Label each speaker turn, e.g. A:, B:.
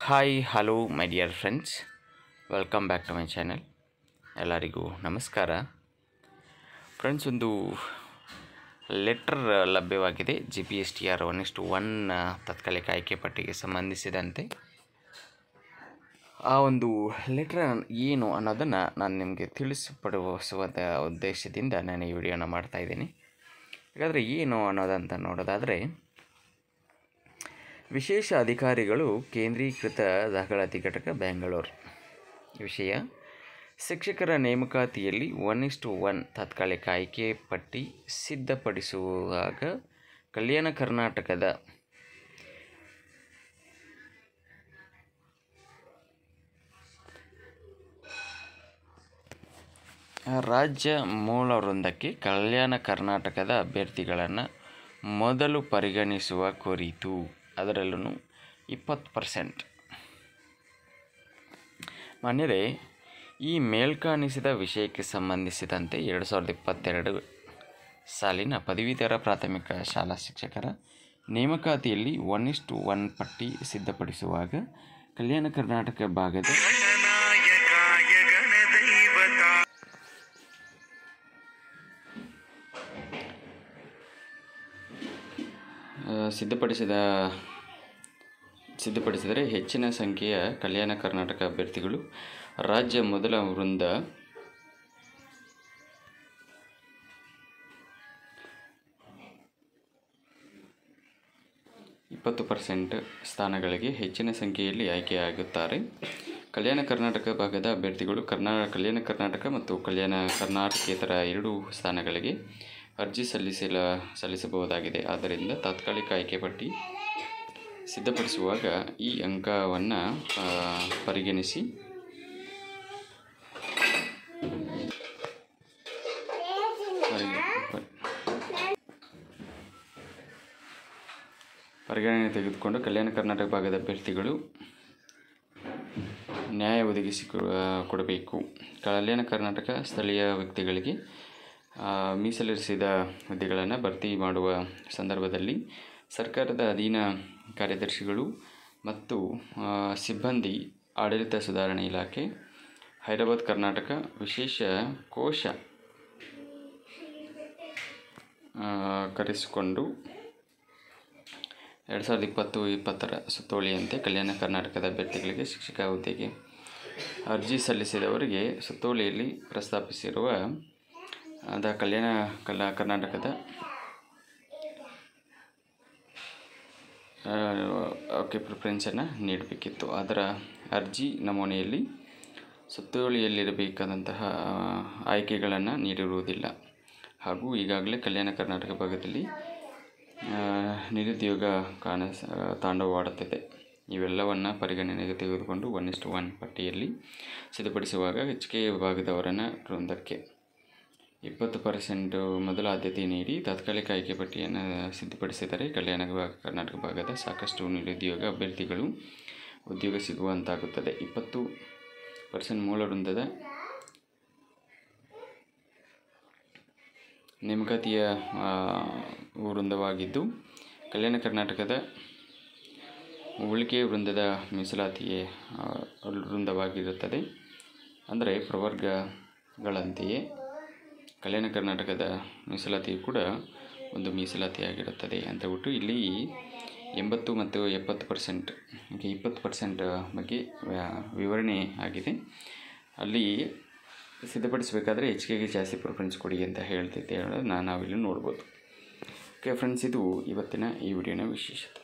A: hi hello my dear friends welcome back to my channel ಎಲ್ಲರಿಗೂ ನಮಸ್ಕಾರ friends ಒಂದು letter ಲಭ್ಯವಾಗಿದೆ G P S T R one ಇಷ್ಟು one ತಾತ್ಕಾಲಿಕ ಆಯ್ಕೆ ಪಟ್ಟಿಗೆ ಸಂಬಂಧಿಸಿದಂತೆ ಆ ಒಂದು ಲೆಟರ್ ಏನು ಅನ್ನೋದನ್ನು ನಾನು ನಿಮಗೆ ತಿಳಿಸಿಪಡಿಸುವ ಉದ್ದೇಶದಿಂದ ನಾನು ಈ ವಿಡಿಯೋನ ಮಾಡ್ತಾ ಇದ್ದೀನಿ ಹಾಗಾದರೆ ಏನು ಅನ್ನೋದಂತ ನೋಡೋದಾದರೆ ವಿಶೇಷ ಅಧಿಕಾರಿಗಳು ಕೇಂದ್ರೀಕೃತ ದಾಖಲಾತಿ ಘಟಕ ಬೆಂಗಳೂರು ವಿಷಯ ಶಿಕ್ಷಕರ ನೇಮಕಾತಿಯಲ್ಲಿ ಒನ್ ಇಸ್ಟು ಒನ್ ತಾತ್ಕಾಲಿಕ ಆಯ್ಕೆ ಪಟ್ಟಿ ಸಿದ್ಧಪಡಿಸುವಾಗ ಕಲ್ಯಾಣ ಕರ್ನಾಟಕದ ರಾಜ್ಯ ಮೂಲ ವೃಂದಕ್ಕೆ ಕಲ್ಯಾಣ ಕರ್ನಾಟಕದ ಅಭ್ಯರ್ಥಿಗಳನ್ನು ಮೊದಲು ಪರಿಗಣಿಸುವ ಕುರಿತು ಅದರಲ್ಲೂ ಇಪ್ಪತ್ತು ಪರ್ಸೆಂಟ್ ಮಾನ್ಯರೇ ಈ ಮೇಲ್ಕಾಣಿಸಿದ ವಿಷಯಕ್ಕೆ ಸಂಬಂಧಿಸಿದಂತೆ ಎರಡು ಸಾವಿರದ ಇಪ್ಪತ್ತೆರಡು ಸಾಲಿನ ಪದವೀಧರ ಪ್ರಾಥಮಿಕ ಶಾಲಾ ಶಿಕ್ಷಕರ ನೇಮಕಾತಿಯಲ್ಲಿ ಒನ್ ಇಸ್ಟು ಒನ್ ಪಟ್ಟಿ ಸಿದ್ಧಪಡಿಸುವಾಗ ಕಲ್ಯಾಣ ಕರ್ನಾಟಕ ಭಾಗದ ಆ, ಸಿದ್ಧಪಡಿಸಿದ ಸಿದ್ಧಪಡಿಸಿದರೆ ಹೆಚ್ಚಿನ ಸಂಖ್ಯೆಯ ಕಲ್ಯಾಣ ಕರ್ನಾಟಕ ಅಭ್ಯರ್ಥಿಗಳು ರಾಜ್ಯ ಮೊದಲ ವೃಂದ ಇಪ್ಪತ್ತು ಪರ್ಸೆಂಟ್ ಸ್ಥಾನಗಳಿಗೆ ಹೆಚ್ಚಿನ ಸಂಖ್ಯೆಯಲ್ಲಿ ಆಯ್ಕೆಯಾಗುತ್ತಾರೆ ಕಲ್ಯಾಣ ಕರ್ನಾಟಕ ಭಾಗದ ಅಭ್ಯರ್ಥಿಗಳು ಕರ್ನಾ ಕಲ್ಯಾಣ ಕರ್ನಾಟಕ ಮತ್ತು ಕಲ್ಯಾಣ ಕರ್ನಾಟಕೇತರ ಎರಡೂ ಸ್ಥಾನಗಳಿಗೆ ಅರ್ಜಿ ಸಲ್ಲಿಸಲ ಸಲ್ಲಿಸಬಹುದಾಗಿದೆ ಆದ್ದರಿಂದ ತಾತ್ಕಾಲಿಕ ಆಯ್ಕೆ ಪಟ್ಟಿ ಸಿದ್ಧಪಡಿಸುವಾಗ ಈ ಅಂಕವನ್ನು ಪರಿಗಣಿಸಿ ಪರಿಗ- ಪ- ಪರಿಗಣನೆ ತೆಗೆದುಕೊಂಡು ಕಲ್ಯಾಣ ಕರ್ನಾಟಕ ಭಾಗದ ಅಭ್ಯರ್ಥಿಗಳು ನ್ಯಾಯ ಒದಗಿಸಿ ಕೊಡಬೇಕು ಕಲ್ಯಾಣ ಕರ್ನಾಟಕ ಸ್ಥಳೀಯ ವ್ಯಕ್ತಿಗಳಿಗೆ ಆ, ಮೀಸಲಿರಿಸಿದ ಹುದ್ದೆಗಳನ್ನು ಭರ್ತಿ ಮಾಡುವ ಸಂದರ್ಭದಲ್ಲಿ ಸರ್ಕಾರದ ಅಧೀನ ಕಾರ್ಯದರ್ಶಿಗಳು ಮತ್ತು ಆ, ಸಿಬ್ಬಂದಿ ಆಡಳಿತ ಸುಧಾರಣೆ ಇಲಾಖೆ ಹೈದರಾಬಾದ್ ಕರ್ನಾಟಕ ವಿಶೇಷ ಕೋಶ ಆ, ಕರೆಸಿಕೊಂಡು ಎರಡು ಸಾವಿರದ ಇಪ್ಪತ್ತು ಇಪ್ಪತ್ತರ ಸುತ್ತೋಲೆಯಂತೆ ಕಲ್ಯಾಣ ಕರ್ನಾಟಕದ ಅಭ್ಯರ್ಥಿಗಳಿಗೆ ಶಿಕ್ಷಕ ಹುದ್ದೆಗೆ ಅರ್ಜಿ ಸಲ್ಲಿಸಿದವರಿಗೆ ಸುತ್ತೋಲೆಯಲ್ಲಿ ಪ್ರಸ್ತಾಪಿಸಿರುವ ಅದ ಕಲ್ಯಾಣ ಕಲ ಕರ್ನಾಟಕದ ಆ, ಓಕೆ ಪ್ರಿಫರೆನ್ಸನ್ನು ನೀಡಬೇಕಿತ್ತು ಅದರ ಅರ್ಜಿ ನಮೂನೆಯಲ್ಲಿ ಸುತ್ತೋಲೆಯಲ್ಲಿರಬೇಕಾದಂತಹ ಆಯ್ಕೆಗಳನ್ನು ನೀಡಿರುವುದಿಲ್ಲ ಹಾಗೂ ಈಗಾಗಲೇ ಕಲ್ಯಾಣ ಕರ್ನಾಟಕ ಭಾಗದಲ್ಲಿ ಆ, ನಿರುದ್ಯೋಗ ಕಾಣ ತಾಂಡವವಾಡುತ್ತಿದೆ ಇವೆಲ್ಲವನ್ನು ಪರಿಗಣನೆಗೆ ತೆಗೆದುಕೊಂಡು ಒನ್ ಇಷ್ಟು ಒನ್ ಪಟ್ಟಿಯಲ್ಲಿ ಸಿದ್ಧಪಡಿಸುವಾಗ ಎಚ್ ಕೆ ವಿಭಾಗದವರನ್ನು ವೃಂದಕ್ಕೆ ಇಪ್ಪತ್ತು ಪರ್ಸೆಂಟು ಮೊದಲ ಆದ್ಯತೆ ನೀಡಿ ತಾತ್ಕಾಲಿಕ ಆಯ್ಕೆ ಪಟ್ಟಿಯನ್ನು ಸಿದ್ಧಪಡಿಸಿದರೆ ಕಲ್ಯಾಣ ವಿಭಾಗ ಕರ್ನಾಟಕ ಭಾಗದ ಸಾಕಷ್ಟು ನಿರುದ್ಯೋಗ ಅಭ್ಯರ್ಥಿಗಳು ಉದ್ಯೋಗ ಸಿಗುವಂತಾಗುತ್ತದೆ ಇಪ್ಪತ್ತು ಪರ್ಸೆಂಟ್ ಮೂಲ ವೃಂದದ ನೇಮಕಾತಿಯ ಆ, ವೃಂದವಾಗಿದ್ದು ಕಲ್ಯಾಣ ಕರ್ನಾಟಕದ ಉಳಿಕೆ ವೃಂದದ ಮೀಸಲಾತಿಯೇ ಆ, ವೃಂದವಾಗಿರುತ್ತದೆ ಅಂದರೆ ಪ್ರವರ್ಗಗಳಂತೆಯೇ ಕಲ್ಯಾಣ ಕರ್ನಾಟಕದ ಮೀಸಲಾತಿಯು ಕೂಡ ಒಂದು ಮೀಸಲಾತಿಯಾಗಿರುತ್ತದೆ ಅಂತ ಬಿಟ್ಟು ಇಲ್ಲಿ ಎಂಬತ್ತು ಮತ್ತು ಎಪ್ಪತ್ತು ಪರ್ಸೆಂಟ್ ಇಪ್ಪತ್ತು ಪರ್ಸೆಂಟ್ ಬಗ್ಗೆ ವ್ಯಾ- ವಿವರಣೆ ಆಗಿದೆ ಅಲ್ಲಿ ಸಿದ್ಧಪಡಿಸಬೇಕಾದ್ರೆ ಎಚ್ ಕೆಗೆ ಜಾಸ್ತಿ ಪ್ರಿಫರೆನ್ಸ್ ಕೊಡಿ ಅಂತ ಹೇಳ್ತಿದ್ದೆ ಹೇಳೋದು ನಾನು ನಾವಿಲ್ಲಿ ನೋಡ್ಬೋದು ಓಕೆ ಫ್ರೆಂಡ್ಸ್ ಇದು ಇವತ್ತಿನ ಈ ವಿಡಿಯೋನ ವಿಶೇಷತೆ